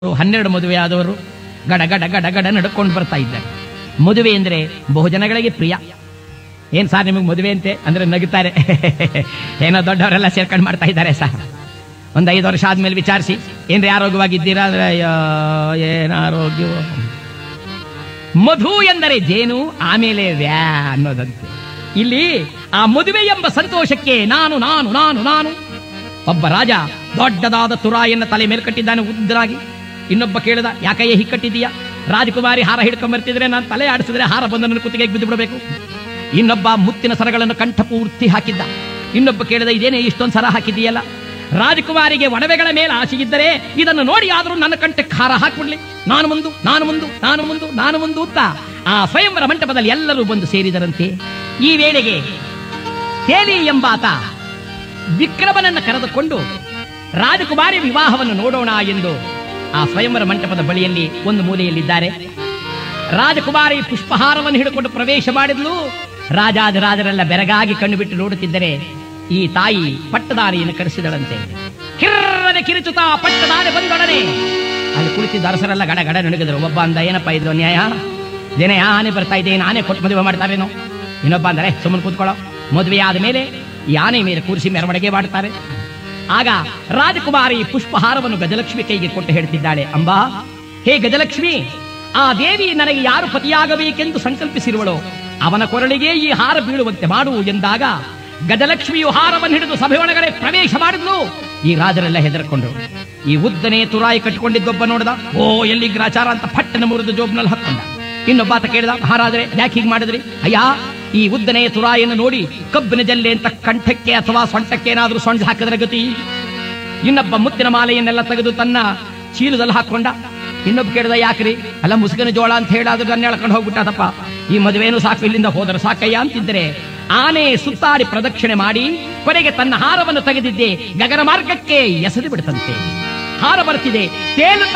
ಹನ್ನೆರಡು ಮದುವೆ ಆದವರು ಗಡ ಗಡ ಗಡ ಗಡ ನಡ್ಕೊಂಡು ಬರ್ತಾ ಇದ್ದಾರೆ ಮದುವೆ ಅಂದ್ರೆ ಬಹುಜನಗಳಿಗೆ ಪ್ರಿಯ ಏನ್ ಸರ್ ನಿಮಗೆ ಮದುವೆ ಅಂತೆ ಅಂದ್ರೆ ನಗುತ್ತಾರೆ ಏನೋ ದೊಡ್ಡವರೆಲ್ಲ ಸೇರ್ಕೊಂಡು ಮಾಡ್ತಾ ಇದ್ದಾರೆ ಸರ್ ಒಂದು ಐದು ವರ್ಷ ಆದ್ಮೇಲೆ ವಿಚಾರಿಸಿ ಏನ್ರಿ ಆರೋಗ್ಯವಾಗಿದ್ದೀರಾ ಅಂದ್ರೆ ಅಯ್ಯೋ ಏನ್ ಆರೋಗ್ಯವೋ ಮಧು ಎಂದರೆ ಜೇನು ಆಮೇಲೆ ವ್ಯಾ ಅನ್ನೋದಂತೆ ಇಲ್ಲಿ ಆ ಮದುವೆ ಎಂಬ ಸಂತೋಷಕ್ಕೆ ನಾನು ನಾನು ನಾನು ನಾನು ಒಬ್ಬ ರಾಜ ದೊಡ್ಡದಾದ ತುರಾಯಿಯನ್ನು ತಲೆ ಮೇಲೆ ಕಟ್ಟಿದ್ದಾನೆ ಉದ್ದರಾಗಿ ಇನ್ನೊಬ್ಬ ಕೇಳಿದ ಯಾಕಯ್ಯ ಹಿಕ್ಕಟ್ಟಿದೀಯಾ ರಾಜಕುಮಾರಿ ಹಾರ ಹಿಡ್ಕೊಂಡ್ ಬರ್ತಿದ್ರೆ ನಾನು ತಲೆ ಆಡಿಸಿದ್ರೆ ಹಾರ ಬಂದು ನನ್ನ ಕುತ್ತಿಗೆಗೆ ಬಿದ್ದು ಬಿಡಬೇಕು ಇನ್ನೊಬ್ಬ ಮುತ್ತಿನ ಸರಗಳನ್ನು ಕಂಠ ಪೂರ್ತಿ ಹಾಕಿದ್ದ ಇನ್ನೊಬ್ಬ ಕೇಳಿದ ಇದೇನೇ ಇಷ್ಟೊಂದು ಸರ ಹಾಕಿದೆಯಲ್ಲ ರಾಜಕುಮಾರಿಗೆ ಒಡವೆಗಳ ಮೇಲೆ ಆಸೆ ಇದ್ದರೆ ಇದನ್ನು ನೋಡಿ ಆದರೂ ನನ್ನ ಕಂಠಕ್ಕೆ ಹಾರ ಹಾಕ್ಬಿಡ್ಲಿ ನಾನು ಮುಂದು ನಾನು ಮುಂದು ನಾನು ಮುಂದು ನಾನು ಮುಂದು ಅಂತ ಆ ಸ್ವಯಂವರ ಮಂಟಪದಲ್ಲಿ ಎಲ್ಲರೂ ಬಂದು ಸೇರಿದರಂತೆ ಈ ವೇಳೆಗೆ ತೇಲಿ ಎಂಬಾತ ವಿಕ್ರಮನನ್ನು ಕರೆದುಕೊಂಡು ರಾಜಕುಮಾರಿ ವಿವಾಹವನ್ನು ನೋಡೋಣ ಎಂದು ಆ ಸ್ವಯಂವರ ಮಂಟಪದ ಬಳಿಯಲ್ಲಿ ಒಂದು ಮೂಲೆಯಲ್ಲಿದ್ದಾರೆ ರಾಜಕುಮಾರಿ ಪುಷ್ಪಹಾರವನ್ನು ಹಿಡಿಕೊಂಡು ಪ್ರವೇಶ ಮಾಡಿದ್ಲು ರಾಜಾದಿರಾಜರೆಲ್ಲ ಬೆರಗಾಗಿ ಕಣ್ಣು ಬಿಟ್ಟು ನೋಡುತ್ತಿದ್ದರೆ ಈ ತಾಯಿ ಪಟ್ಟದಾರಿಯನ್ನು ಕರೆಸಿದಳಂತೆ ಕಿರ್ರನೆ ಕಿರಿಚುತ್ತಾ ಪಟ್ಟದಾನೆ ಬಂದೊಡನೆ ಅಲ್ಲಿ ಕುಳಿತಿದ್ದ ಅರಸರೆಲ್ಲ ಗಡ ಗಡ ನಡುಗಿದ್ರು ಒಬ್ಬ ಅಂದ ಏನಪ್ಪ ಇದು ನ್ಯಾಯ ಜನ ಆನೆ ಬರ್ತಾ ಇದೆ ಏನು ಆನೆ ಕೊಟ್ಟು ಮದುವೆ ಮಾಡ್ತಾರೇನೋ ಇನ್ನೊಬ್ಬ ಅಂದರೆ ಸುಮ್ಮನೆ ಕೂತ್ಕೊಳ್ಳೋ ಮದುವೆ ಆದ ಮೇಲೆ ಈ ಆನೆ ಮೇಲೆ ಕೂರಿಸಿ ಮೆರವಣಿಗೆ ಮಾಡ್ತಾರೆ ಆಗ ರಾಜಕುಮಾರಿ ಪುಷ್ಪಹಾರವನ್ನು ಗಜಲಕ್ಷ್ಮಿ ಕೈಗೆ ಕೊಟ್ಟು ಹೇಳ್ತಿದ್ದಾಳೆ ಅಂಬಾ ಹೇ ಗಜಲಕ್ಷ್ಮಿ ಆ ದೇವಿ ನನಗೆ ಯಾರು ಪತಿಯಾಗಬೇಕೆಂದು ಸಂಕಲ್ಪಿಸಿರುವಳೋ ಅವನ ಕೊರಳಿಗೆ ಈ ಹಾರ ಬೀಳುವಂತೆ ಮಾಡು ಎಂದಾಗ ಗಜಲಕ್ಷ್ಮಿಯು ಹಾರವನ್ನು ಹಿಡಿದು ಸಭೆ ಒಳಗಡೆ ಪ್ರವೇಶ ಮಾಡಿದ್ಲು ಈ ರಾಜರೆಲ್ಲ ಹೆದರ್ಕೊಂಡ್ರು ಈ ಉದ್ದನೆ ತುರಾಯಿ ಕಟ್ಟಿಕೊಂಡಿದ್ದೊಬ್ಬ ನೋಡ್ದ ಓ ಎಲ್ಲಿ ಗ್ರಾಚಾರ ಅಂತ ಪಟ್ಟನ ಮುರಿದು ಜೋಬ್ನಲ್ಲಿ ಹಾಕೊಂಡ ಇನ್ನೊಬ್ಬಾತ ಕೇಳಿದ ಮಹಾರಾಜರೇ ಯಾಕೆ ಹೀಗೆ ಮಾಡಿದ್ರಿ ಅಯ್ಯ ಈ ಉದ್ದನೆಯ ತುರಾಯನ್ನು ನೋಡಿ ಕಬ್ಬಿನ ಜಲ್ಲೆ ಅಂತ ಕಂಠಕ್ಕೆ ಅಥವಾ ಸೊಂಟಕ್ಕೆ ಏನಾದ್ರೂ ಸೊಂಡ ಹಾಕಿದ್ರೆ ಗತಿ ಇನ್ನೊಬ್ಬ ಮುತ್ತಿನ ಮಾಲೆಯನ್ನೆಲ್ಲ ತೆಗೆದು ತನ್ನ ಚೀಲದಲ್ಲಿ ಹಾಕೊಂಡ ಇನ್ನೊಬ್ಬ ಕೇಳಿದ ಯಾಕ್ರಿ ಅಲ್ಲ ಮುಸುಗನ ಜೋಳ ಅಂತ ಹೇಳಾದ್ರೂ ನನ್ನ ಎಳ್ಕೊಂಡು ಹೋಗ್ಬಿಟ್ಟದಪ್ಪ ಈ ಮದುವೆನೂ ಸಾಕು ಇಲ್ಲಿಂದ ಹೋದ್ರೆ ಸಾಕಯ್ಯ ಅಂತಿದ್ರೆ ಆನೆ ಸುತ್ತಾಡಿ ಪ್ರದಕ್ಷಿಣೆ ಮಾಡಿ ಕೊನೆಗೆ ತನ್ನ ಹಾರವನ್ನು ತೆಗೆದಿದ್ದೆ ಗಗನ ಮಾರ್ಗಕ್ಕೆ ಎಸೆದು ಬಿಡ್ತಂತೆ ಹಾರ ಬರ್ತಿದೆ ತೇಲು